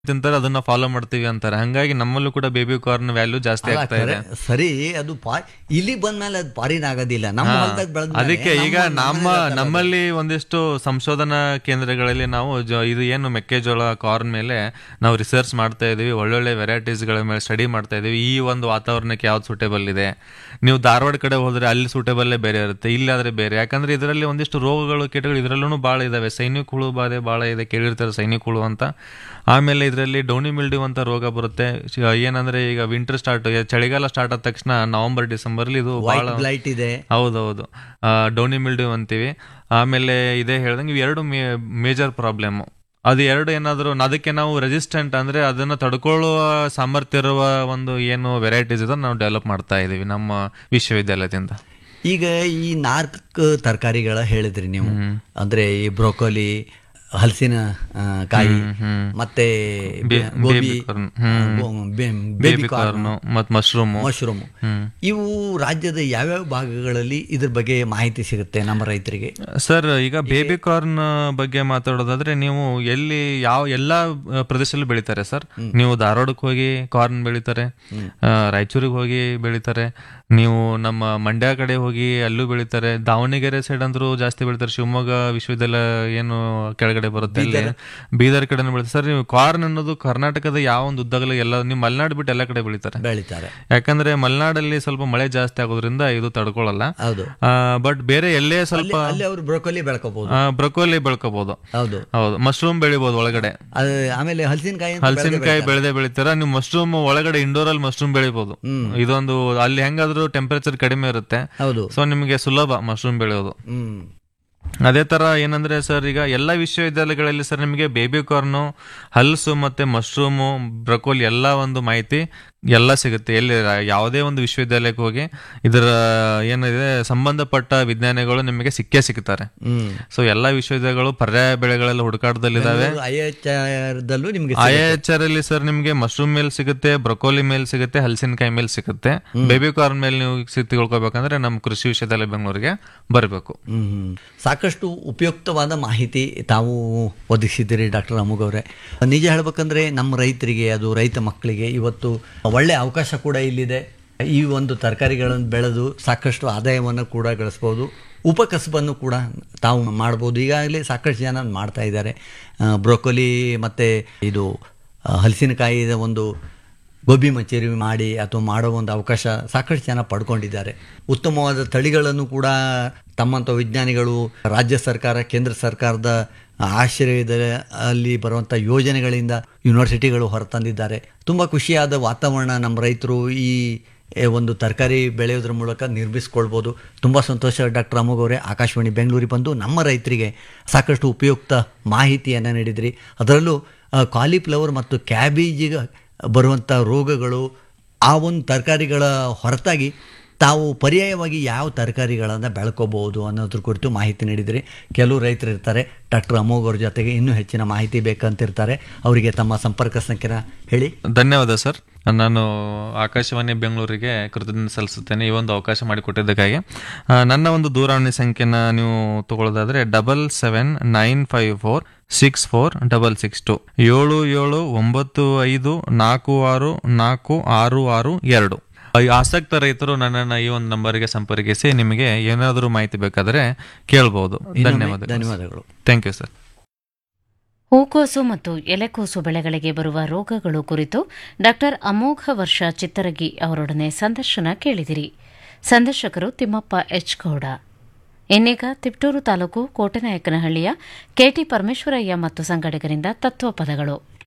ತಿಂತಾರೆ ಅದನ್ನ ಫಾಲೋ ಮಾಡ್ತೀವಿ ಅಂತಾರೆ ಹಂಗಾಗಿ ನಮ್ಮಲ್ಲೂ ಕೂಡ ಬೇಬಿ ಕಾರ್ನ್ ವ್ಯಾಲ್ಯೂ ಜಾಸ್ತಿ ಅಲ್ಲ, ಆಗ್ತಾ ಇದೆ ಖರೆ- ಸರಿ ಅದು ಪಾ ಇಲ್ಲಿ ಬಂದ್ಮೇಲೆ ಅದು ಪಾರಿನ ಆಗೋದಿಲ್ಲ ನಮ್ಮ ಹೊಲ್ದಾಗ ಬೆಳೆದ ಅದಕ್ಕೆ ಈಗ ನಮ್ಮ ನಮ್ಮಲ್ಲಿ ಒಂದಿಷ್ಟು ಸಂಶೋಧನಾ ಕೇಂದ್ರಗಳಲ್ಲಿ ನಾವು ಜ- ಇದು ಏನು ಮೆಕ್ಕೆಜೋಳ ಕಾರ್ನ್ ಮೇಲೆ ನಾವು ರಿಸರ್ಚ್ ಮಾಡ್ತಾ ಇದೀವಿ ಒಳ್ಳೊಳ್ಳೆ ವೆರೈಟೀಸ್ಗಳ ಮೇಲೆ ಸ್ಟಡಿ ಮಾಡ್ತಾ ಇದೀವಿ ಈ ಒಂದು ವಾತಾವರಣಕ್ಕೆ ಯಾವ್ದು ಸೂಟೇಬಲ್ ಇದೆ ನೀವು ಧಾರವಾಡ ಕಡೆ ಹೋದ್ರೆ ಅಲ್ಲಿ ಸೂಟೇಬಲ್ಲೇ ಬೇರೆ ಇರುತ್ತೆ ಇಲ್ಲಿ ಆದ್ರೆ ಬೇರೆ ಯಾಕಂದ್ರೆ ಇದರಲ್ಲಿ ಒಂದಿಷ್ಟು ರೋಗಗಳು ಕೀಟಗಳು ಇದರಲ್ಲೂ ಭಾಳ ಇದಾವೆ ಸೈನಿಕ ಹುಳು ಬಾಧೆ ಭಾಳ ಇದೆ ಕೇಳಿರ್ತಾರೆ ಸೈನಿಕ ಹುಳು ಅಂತ ಆಮೇಲೆ ಇದರಲ್ಲಿ ಡೌನಿ ಮಿಲ್ಡ್ಯೂ ಅಂತ ರೋಗ ಬರುತ್ತೆ ಶ್- ಏನಂದ್ರೆ ಈಗ ವಿಂಟರ್ ಸ್ಟಾರ್ಟ್ ಚಳಿಗಾಲ ಸ್ಟಾರ್ಟ್ ಆದ ತಕ್ಷಣ ನವೆಂಬರ್ ಡಿಸೆಂಬರ್ ಇದು ಬಹಳ ಲೈಟ್ ಇದೆ ಹೌದೌದು ಡೌನಿ ಮಿಲ್ಡ್ಯೂ ಅಂತೀವಿ ಆಮೇಲೆ ಇದೇ ಹೇಳ್ದಂಗೆ ಇವು ಎರಡು ಮೇಜರ್ ಪ್ರಾಬ್ಲಮ್ ಅದು ಎರಡು ಏನಾದರೂ ಅದಕ್ಕೆ ನಾವು ರೆಸಿಸ್ಟೆಂಟ್ ಅಂದ್ರೆ ಅದನ್ನ ತಡ್ಕೊಳ್ಳುವ ಸಾಮರ್ಥ್ಯ ಇರುವ ಒಂದು ಏನು ವೆರೈಟೀಸ್ ಇದೆ ನಾವು ಡೆವಲಪ್ ಮಾಡ್ತಾ ಇದೀವಿ ನಮ್ಮ ವಿಶ್ವವಿದ್ಯಾಲಯದಿಂದ ಈಗ ಈ ನಾಲ್ಕು ತರಕಾರಿಗಳ ಹೇಳಿದ್ರಿ ನೀವು ಅಂದ್ರೆ ಈ ಬ್ರೋಕೊಲಿ ಹಲಸಿನ ಆ, ಕಾಯಿ ಮತ್ತೆ ಬೇ- ಗೋಬಿ baby corn. ಹ್ಮ್. ಬೇಬಿ ಕಾರ್ನ್ ಮತ್ ಮಶ್ರೂಮ್ ಮಶ್ರೂಮ್ ಇವು ರಾಜ್ಯದ ಯಾವ್ಯಾವ ಭಾಗಗಳಲ್ಲಿ ಇದ್ರ ಬಗ್ಗೆ ಮಾಹಿತಿ ಸಿಗುತ್ತೆ ನಮ್ಮ ರೈತರಿಗೆ ಸರ್ ಈಗ ಬೇಬಿ ಕಾರ್ನ್ ಬಗ್ಗೆ ಮಾತಾಡೋದಾದ್ರೆ ನೀವು ಎಲ್ಲಿ ಯಾವ ಎಲ್ಲಾ ಆ, ಪ್ರದೇಶದಲ್ಲೂ ಬೆಳಿತಾರೆ ಸರ್ ನೀವು ಧಾರವಾಡಕ್ಕೆ ಹೋಗಿ ಕಾರ್ನ್ ಬೆಳಿತಾರೆ ಆ, ರಾಯಚೂರಿಗೆ ಹೋಗಿ ಬೆಳಿತಾರೆ ನೀವು ನಮ್ಮ ಮಂಡ್ಯ ಕಡೆ ಹೋಗಿ ಅಲ್ಲೂ ಬೆಳಿತಾರೆ ದಾವಣಗೆರೆ ಸೈಡ್ ಅಂದ್ರೂ ಜಾಸ್ತಿ ಬೆಳಿತಾರೆ ಶಿವಮೊಗ್ಗ ವಿಶ್ವವಿದ್ಯಾಲಯ ಏನು ಕೆಳಗಡೆ ಬರುತ್ತೆ ಅಲ್ಲಿ ಬೀದರ್ ಕಡೆ ಬೆಳಿತಾರೆ ಸರ್ ನೀವು ಕಾರ್ನ್ ಅನ್ನೋದು ಕರ್ನಾಟಕದ ಯಾವ ಒಂದು ಉದ್ದಗಲ ಎಲ್ಲ ನೀವು ಮಲೆನಾಡು ಬಿಟ್ಟು ಎಲ್ಲ ಕಡೆ ಬೆಳಿತಾರೆ ಬೆಳಿತಾರೆ ಯಾಕಂದ್ರೆ ಮಲೆನಾಡಲ್ಲಿ ಸ್ವಲ್ಪ ಮಳೆ ಜಾಸ್ತಿ ಆಗೋದ್ರಿಂದ ಇದು ತಡ್ಕೊಳ್ಳಲ್ಲ ಹೌದು ಬಟ್ ಬೇರೆ ಎಲ್ಲೇ ಸ್ವಲ್ಪ ಅಲ್ಲಿ ಅವರು ಬ್ರೋಕೊಲಿ ಬೆಳ್ಕೋಬಹುದು ಬ್ರೊಕೋಲಿ ಬೆಳ್ಕೋಬಹುದು ಹೌದು ಹೌದು ಮಶ್ರೂಮ್ ಬೆಳಿಬಹುದು ಒಳಗಡೆ ಅದು ಆಮೇಲೆ ಹಲಸಿನಕಾಯಿ ಅಂತ ಹಲಸಿನಕಾಯಿ ಬೆಳೆದೇ ಬೆಳಿತಾರ ನೀವು ಮಶ್ರೂಮ್ ಒಳಗಡೆ ಇಂಡೋರ್ ಅಲ್ಲಿ ಮಶ್ರೂಮ್ ಬೆಳಿಬಹುದು ಇದೊಂದು ಅಲ್ಲಿ ಹೆಂಗಾದ್ರೂ ಟೆಂಪರೇಚರ್ ಕಡಿಮೆ ಇರುತ್ತೆ ಹೌದು ಸೊ ನಿಮಗೆ ಸುಲಭ ಮಶ್ರೂಮ್ ಬೆಳೆಯೋದು ಹ್ಮ್ ಅದೇ ತರ ಏನಂದ್ರೆ ಸರ್ ಈಗ ಎಲ್ಲ ವಿಶ್ವವಿದ್ಯಾಲಯಗಳಲ್ಲಿ ಸರ್ ನಿಮಗೆ ಬೇಬಿ ಕಾರ್ನು ಹಲ್ಸು ಮತ್ತೆ ಮಶ್ರೂಮು ಬ್ರಕೋಲಿ ಎಲ್ಲ ಒಂದು ಮಾಹಿತಿ ಎಲ್ಲ ಸಿಗುತ್ತೆ ಎಲ್ಲಿ ರ- ಯಾವುದೇ ಒಂದು ವಿಶ್ವವಿದ್ಯಾಲಯಕ್ಕೆ ಹೋಗಿ ಇದರ ಏನಿದೆ ಸಂಬಂಧಪಟ್ಟ ವಿಜ್ಞಾನಿಗಳು ನಿಮಗೆ ಸಿಕ್ಕೇ ಸಿಗ್ತಾರೆ ಹ್ಮ್ ಸೊ ಎಲ್ಲ ವಿಶ್ವವಿದ್ಯಾಲಯಗಳು ಪರ್ಯಾಯ ಬೆಳೆಗಳೆಲ್ಲ ಹುಡುಕಾಟದಲ್ಲಿದ್ದಾವೆ ಐ ಎಚ್ ದಲ್ಲೂ ನಿಮ್ಗೆ ಐ ಎಚ್ ಆರ್ ಅಲ್ಲಿ ಸರ್ ನಿಮಗೆ ಮಶ್ರೂಮ್ ಮೇಲ್ ಸಿಗುತ್ತೆ ಬ್ರೊಕೋಲಿ ಮೇಲ್ ಸಿಗುತ್ತೆ ಹಲಸಿನಕಾಯಿ ಮೇಲ್ ಸಿಗುತ್ತೆ ಬೇಬಿ ಕಾರ್ನ್ ಮೇಲೆ ನೀವು ಸಿ- ತಿಳ್ಕೊಬೇಕಂದ್ರೆ ನಮ್ಮ ಕೃಷಿ ವಿಶ್ವವಿದ್ಯಾಲಯ ಬೆಂಗಳೂರಿಗೆ ಬರಬೇಕು ಹ್ಮ್ ಹ್ಮ್. ಸಾಕಷ್ಟು ಉಪಯುಕ್ತವಾದ ಮಾಹಿತಿ ತಾವು ಒದಗಿಸಿದ್ದೀರಿ ಡಾಕ್ಟರ್ ಅಮುಗ್ ಅವರೇ ನಿಜ ಹೇಳ್ಬೇಕಂದ್ರೆ ನಮ್ಮ ರೈತರಿಗೆ ಅದು ರೈತ ಮಕ್ಕಳಿಗೆ ಇವತ್ತು ಒಳ್ಳೆ ಅವಕಾಶ ಕೂಡ ಇಲ್ಲಿದೆ ಈ ಒಂದು ತರಕಾರಿಗಳನ್ನು ಬೆಳೆದು ಸಾಕಷ್ಟು ಆದಾಯವನ್ನು ಕೂಡ ಗಳಿಸ್ಬೋದು ಉಪಕಸಬನ್ನು ಕೂಡ ತಾವು ಮಾಡ್ಬೋದು ಈಗಾಗಲೇ ಸಾಕಷ್ಟು ಜನ ಮಾಡ್ತಾ ಇದ್ದಾರೆ ಬ್ರೋಕೊಲಿ ಮತ್ತು ಇದು ಆ, ಹಲಸಿನಕಾಯಿದ ಒಂದು ಗೋಬಿ ಮಂಚೂರಿ ಮಾಡಿ ಅಥವಾ ಮಾಡೋ ಒಂದು ಅವಕಾಶ ಸಾಕಷ್ಟು ಜನ ಪಡ್ಕೊಂಡಿದ್ದಾರೆ ಉತ್ತಮವಾದ ತಳಿಗಳನ್ನು ಕೂಡ ತಮ್ಮಂಥ ವಿಜ್ಞಾನಿಗಳು ರಾಜ್ಯ ಸರ್ಕಾರ ಕೇಂದ್ರ ಸರ್ಕಾರದ ಆಶ್ರಯದ ಅಲ್ಲಿ ಬರುವಂಥ ಯೋಜನೆಗಳಿಂದ ಯೂನಿವರ್ಸಿಟಿಗಳು ಹೊರತಂದಿದ್ದಾರೆ ತುಂಬ ಖುಷಿಯಾದ ವಾತಾವರಣ ನಮ್ಮ ರೈತರು ಈ ಏ, ಒಂದು ತರಕಾರಿ ಬೆಳೆಯೋದ್ರ ಮೂಲಕ ನಿರ್ಮಿಸ್ಕೊಳ್ಬೋದು ತುಂಬ ಸಂತೋಷ ಡಾಕ್ಟರ್ ಅಮೋಘ್ ಅವರೇ ಆಕಾಶವಾಣಿ ಬೆಂಗಳೂರಿಗೆ ಬಂದು ನಮ್ಮ ರೈತರಿಗೆ ಸಾಕಷ್ಟು ಉಪಯುಕ್ತ ಮಾಹಿತಿಯನ್ನು ನೀಡಿದ್ರಿ ಅದರಲ್ಲೂ ಆ, ಕಾಲಿಫ್ಲವರ್ ಮತ್ತು ಕ್ಯಾಬೇಜಿಗೆ ಬರುವಂಥ ರೋಗಗಳು ಆ ಒಂದು ತರಕಾರಿಗಳ ಹೊರತಾಗಿ ತಾವು ಪರ್ಯಾಯವಾಗಿ ಯಾವ ತರಕಾರಿಗಳನ್ನು ಬೆಳ್ಕೋಬಹುದು ಅನ್ನೋದ್ರ ಕುರಿತು ಮಾಹಿತಿ ನೀಡಿದ್ರಿ ಕೆಲವು ರೈತರು ಇರ್ತಾರೆ ಡಾಕ್ಟರ್ ಅಮೋಘ್ ಅವ್ರ ಜೊತೆಗೆ ಇನ್ನೂ ಹೆಚ್ಚಿನ ಮಾಹಿತಿ ಬೇಕಂತಿರ್ತಾರೆ ಅವರಿಗೆ ತಮ್ಮ ಸಂಪರ್ಕ ಸಂಖ್ಯೆನ ಹೇಳಿ ಧನ್ಯವಾದ ಸರ್ ನಾನು ಆಕಾಶವಾಣಿ ಬೆಂಗಳೂರಿಗೆ ಕೃತಜ್ಞತೆ ಸಲ್ಲಿಸುತ್ತೇನೆ ಈ ಒಂದು ಅವಕಾಶ ಮಾಡಿಕೊಟ್ಟಿದ್ದಕ್ಕಾಗಿ ಆ, ನನ್ನ ಒಂದು ದೂರವಾಣಿ ಸಂಖ್ಯೆನ ನೀವು ತಗೊಳ್ಳೋದಾದ್ರೆ double seven nine five four six four double six two ಏಳು ಏಳು ಒಂಬತ್ತು ಐದು ನಾಲ್ಕು ಆರು ನಾಲ್ಕು ಆರು ಆರು ಎರಡು ಈ ಆಸಕ್ತ ರೈತರು ನನ್ನನ್ನು ಈ ಒಂದು ನಂಬರ್ಗೆ ಸಂಪರ್ಕಿಸಿ ನಿಮಗೆ ಏನಾದರೂ ಮಾಹಿತಿ ಬೇಕಾದರೆ ಕೇಳ್ಬೋದು ಧನ್ಯವಾದ ಧನ್ಯವಾದಗಳು ಥ್ಯಾಂಕ್ ಯು ಸರ್ ಹೂಕೋಸು ಮತ್ತು ಎಲೆಕೋಸು ಬೆಳೆಗಳಿಗೆ ಬರುವ ರೋಗಗಳು ಕುರಿತು ಡಾಕ್ಟರ್ ಅಮೋಘ ವರ್ಷ ಚಿತ್ತರಗಿ ಅವರೊಡನೆ ಸಂದರ್ಶನ ಕೇಳಿದಿರಿ ಸಂದರ್ಶಕರು ತಿಮ್ಮಪ್ಪ ಎಚ್ ಗೌಡ ಇನ್ನೀಗ ತಿಪ್ಟೂರು ತಾಲೂಕು ಕೋಟೆನಾಯಕನಹಳ್ಳಿಯ ಕೆಟಿ ಪರಮೇಶ್ವರಯ್ಯ ಮತ್ತು ಸಂಗಡಿಗರಿಂದ ತತ್ವಪದಗಳು